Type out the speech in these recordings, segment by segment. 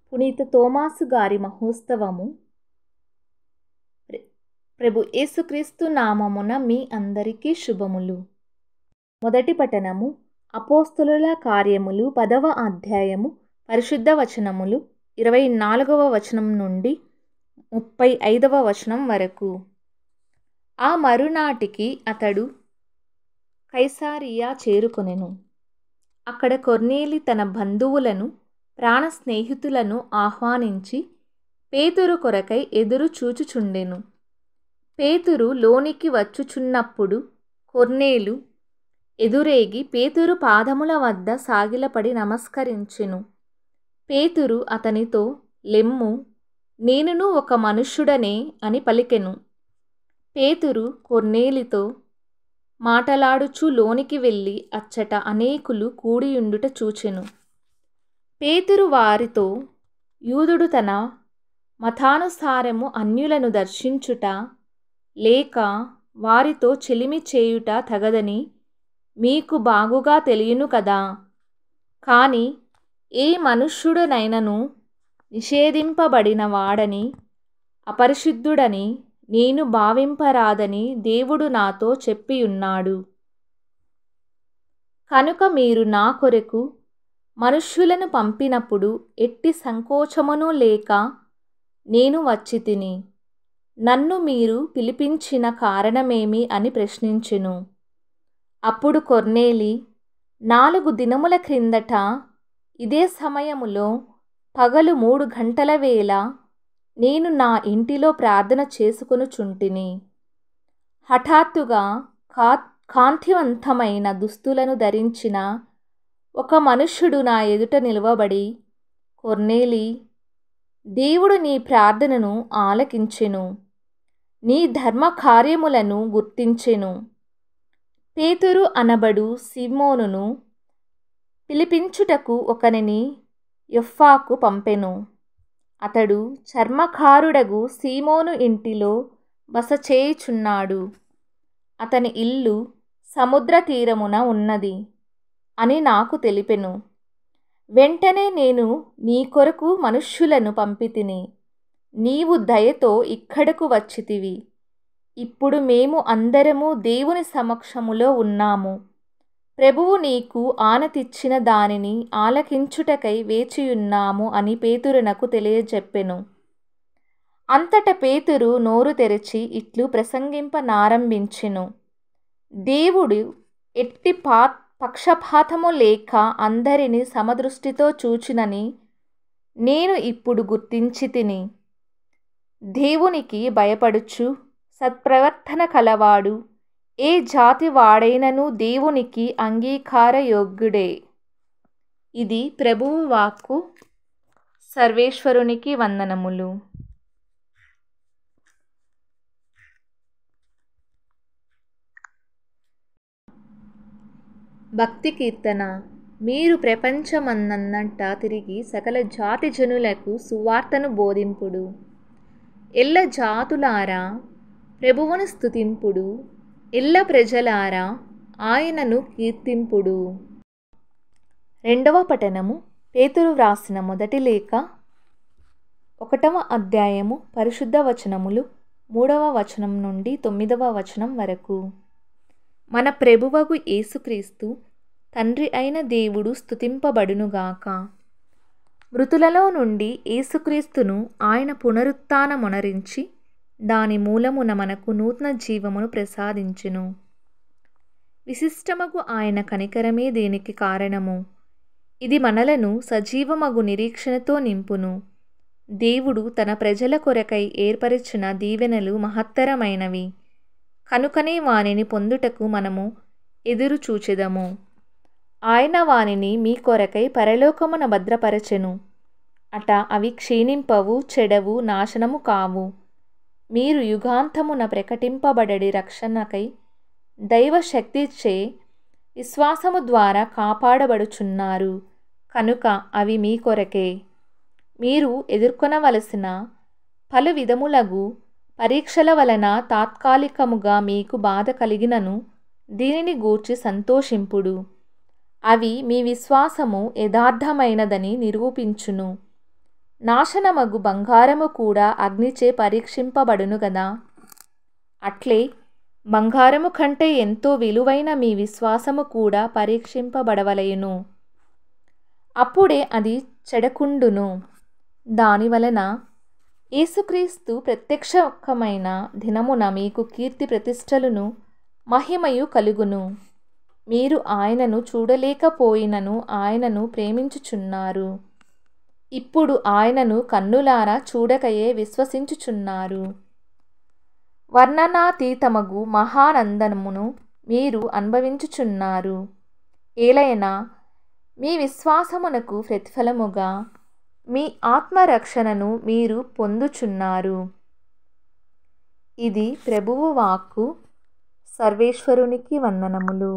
పునీత తోమాసు గారి మహోత్సవము ప్ర- ప్రభు యేసుక్రీస్తు నామమున మీ అందరికీ శుభములు మొదటి పఠనము అపోస్తలుల కార్యములు పదవ అధ్యాయము పరిశుద్ధ వచనములు ఇరవై నాలుగవ వచనం నుండి ముప్పై ఐదవ వచనం వరకు ఆ మరునాటికి అతడు కైసారియా చేరుకొనెను అక్కడ కొర్నేలి తన బంధువులను ప్రాణ స్నేహితులను ఆహ్వానించి పేతురు కొరకై ఎదురు చూచుచుండెను పేతురు లోనికి వచ్చుచున్నప్పుడు కొర్నేలు ఎదురేగి పేతురు పాదముల వద్ద సాగిలపడి నమస్కరించెను పేతురు అతనితో లెమ్ము నేనును ఒక మనుష్యుడనే అని పలికెను పేతురు కొర్నేలితో మాటలాడుచు లోనికి వెళ్ళి అచ్చట అనేకులు కూడియుండుట చూచెను పేతురు వారితో యూదుడు తన మతానుసారము అన్యులను దర్శించుట లేక వారితో చెలిమి చేయుట తగదని మీకు బాగుగా తెలియను కదా కానీ ఏ మనుష్యుడనైనను నిషేధింపబడిన వాడని అపరిశుద్ధుడని నేను భావింపరాదని దేవుడు నాతో చెప్పియున్నాడు కనుక మీరు నా కొరకు మనుష్యులను పంపినప్పుడు ఎట్టి సంకోచమును లేక నేను వచ్చి తిని నన్ను మీరు పిలిపించిన కారణమేమి అని ప్రశ్నించెను అప్పుడు కొర్నేలి నాలుగు దినముల క్రిందట ఇదే సమయములో పగలు మూడు గంటల వేళ నేను నా ఇంటిలో ప్రార్థన చేసుకొనుచుంటిని హఠాత్తుగా కా కాంతివంతమైన దుస్తులను ధరించిన ఒక మనుష్యుడు నా ఎదుట నిలవబడి కొర్నేలి దేవుడు నీ ప్రార్థనను ఆలకించెను నీ ధర్మ కార్యములను గుర్తించెను పేతురు అనబడు సిమోనును పిలిపించుటకు ఒకనిని యొఫ్ఫాకు పంపెను అతడు చర్మకారుడగు సీమోను ఇంటిలో బస చేయుచున్నాడు అతని ఇల్లు సముద్ర తీరమున ఉన్నది అని నాకు తెలిపెను వెంటనే నేను నీ కొరకు మనుష్యులను పంపితిని నీవు దయతో ఇక్కడకు వచ్చితివి ఇప్పుడు మేము అందరము దేవుని సమక్షములో ఉన్నాము ప్రభువు నీకు ఆనతిచ్చిన దానిని ఆలకించుటకై వేచియున్నాము అని పేతురునకు తెలియజెప్పెను అంతట పేతురు నోరు తెరిచి ఇట్లు ప్రసంగింపనారంభించెను దేవుడు ఎట్టి పా పక్షపాతము లేక అందరిని సమదృష్టితో చూచునని నేను ఇప్పుడు గుర్తించి తిని దేవునికి భయపడుచు సత్ప్రవర్తన కలవాడు ఏ జాతి వాడైనను దేవునికి అంగీకారయోగ్యుడే ఇది ప్రభువు వాక్కు సర్వేశ్వరునికి వందనములు భక్తి కీర్తన మీరు ప్రపంచమన్నంత తిరిగి సకల జాతి జనులకు సువార్తను బోధింపుడు ఎల్ల జాతులారా ప్రభువును స్తుతింపుడు ఎల్ల ప్రజలారా ఆయనను కీర్తింపుడు రెండవ పఠనము పేతురు వ్రాసిన మొదటి లేఖ ఒకటవ అధ్యాయము పరిశుద్ధ వచనములు మూడవ వచనం నుండి తొమ్మిదవ వచనం వరకు మన ప్రభువగు యేసుక్రీస్తు తండ్రి అయిన దేవుడు స్తుతింపబడునుగాక మృతులలో నుండి యేసుక్రీస్తును ఆయన పునరుత్నమునరించి దాని మూలమున మనకు నూతన జీవమును ప్రసాదించును విశిష్టమగు ఆయన కనికరమే దీనికి కారణము ఇది మనలను సజీవమగు నిరీక్షణతో నింపును దేవుడు తన ప్రజల కొరకై ఏర్పరిచిన దీవెనలు మహత్తరమైనవి కనుకనే వానిని పొందుటకు మనము ఎదురు చూచెదము ఆయన వానిని మీ కొరకై పరలోకమున భద్రపరచెను అట అవి క్షీణింపవు చెడవు నాశనము కావు మీరు యుగాంతమున ప్రకటింపబడడి రక్షణకై దైవశక్తిచే విశ్వాసము ద్వారా కాపాడబడుచున్నారు కనుక అవి మీ కొరకే మీరు ఎదుర్కొనవలసిన పలు విధములగు పరీక్షల వలన తాత్కాలికముగా మీకు బాధ కలిగినను దీనిని గూర్చి సంతోషింపుడు అవి మీ విశ్వాసము యథార్థమైనదని నిరూపించును నాశనమగు బంగారము కూడా అగ్నిచే పరీక్షింపబడును గదా అట్లే బంగారము కంటే ఎంతో విలువైన మీ విశ్వాసము కూడా పరీక్షింపబడవలయును అప్పుడే అది చెడకుండును దానివలన యేసుక్రీస్తు ప్రత్యక్షమైన దినమున మీకు కీర్తి ప్రతిష్టలను మహిమయు కలుగును మీరు ఆయనను చూడలేకపోయినను ఆయనను ప్రేమించుచున్నారు ఇప్పుడు ఆయనను కన్నులారా చూడకయే విశ్వసించుచున్నారు వర్ణనాతీతమగు మహానందనమును మీరు అనుభవించుచున్నారు ఏలైనా మీ విశ్వాసమునకు ప్రతిఫలముగా మీ ఆత్మరక్షణను మీరు పొందుచున్నారు ఇది ప్రభువు వాక్కు సర్వేశ్వరునికి వందనములు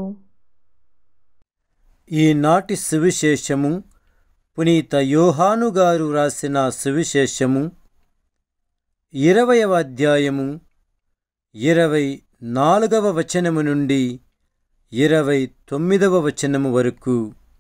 ఈనాటి సువిశేషము పునీత యోహాను గారు రాసిన సువిశేషము ఇరవయవ అధ్యాయము ఇరవై నాలుగవ వచనము నుండి ఇరవై తొమ్మిదవ వచనము వరకు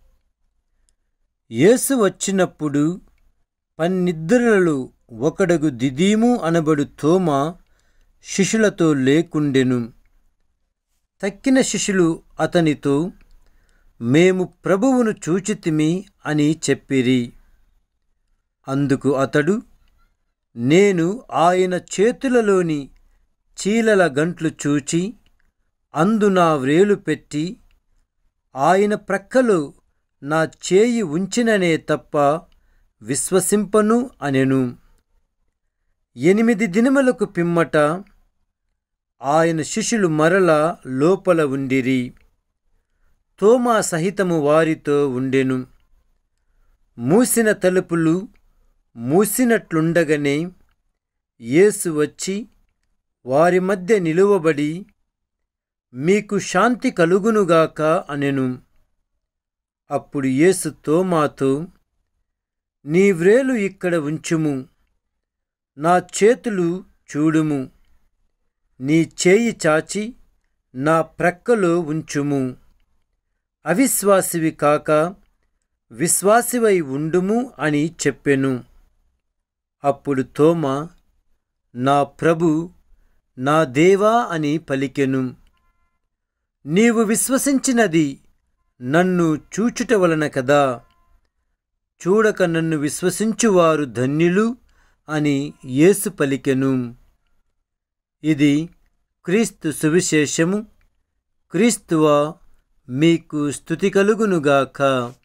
యేసు వచ్చినప్పుడు పన్నిద్దరులలో ఒకడగు దిదీము అనబడు తోమ శిష్యులతో లేకుండెను తక్కిన శిష్యులు అతనితో మేము ప్రభువును చూచితిమి అని చెప్పిరి అందుకు అతడు నేను ఆయన చేతులలోని చీలల గంట్లు చూచి అందు నా వ్రేలు పెట్టి ఆయన ప్రక్కలో నా చేయి ఉంచిననే తప్ప విశ్వసింపను అనెను ఎనిమిది దినములకు పిమ్మట ఆయన శిష్యులు మరల లోపల ఉండిరి తోమా సహితము వారితో ఉండెను మూసిన తలుపులు మూసినట్లుండగనే యేసు వచ్చి వారి మధ్య నిలువబడి మీకు శాంతి కలుగునుగాక అనెను అప్పుడు యేసు తోమాతో నీ వ్రేలు ఇక్కడ ఉంచుము నా చేతులు చూడుము నీ చేయి చాచి నా ప్రక్కలో ఉంచుము అవిశ్వాసివి కాక విశ్వాసివై ఉండుము అని చెప్పెను అప్పుడు తోమ నా ప్రభు నా దేవా అని పలికెను నీవు విశ్వసించినది నన్ను చూచుట వలన కదా చూడక నన్ను విశ్వసించువారు ధన్యులు అని యేసు పలికెను ఇది క్రీస్తు సువిశేషము క్రీస్తువా మీకు స్థుతి కలుగునుగాక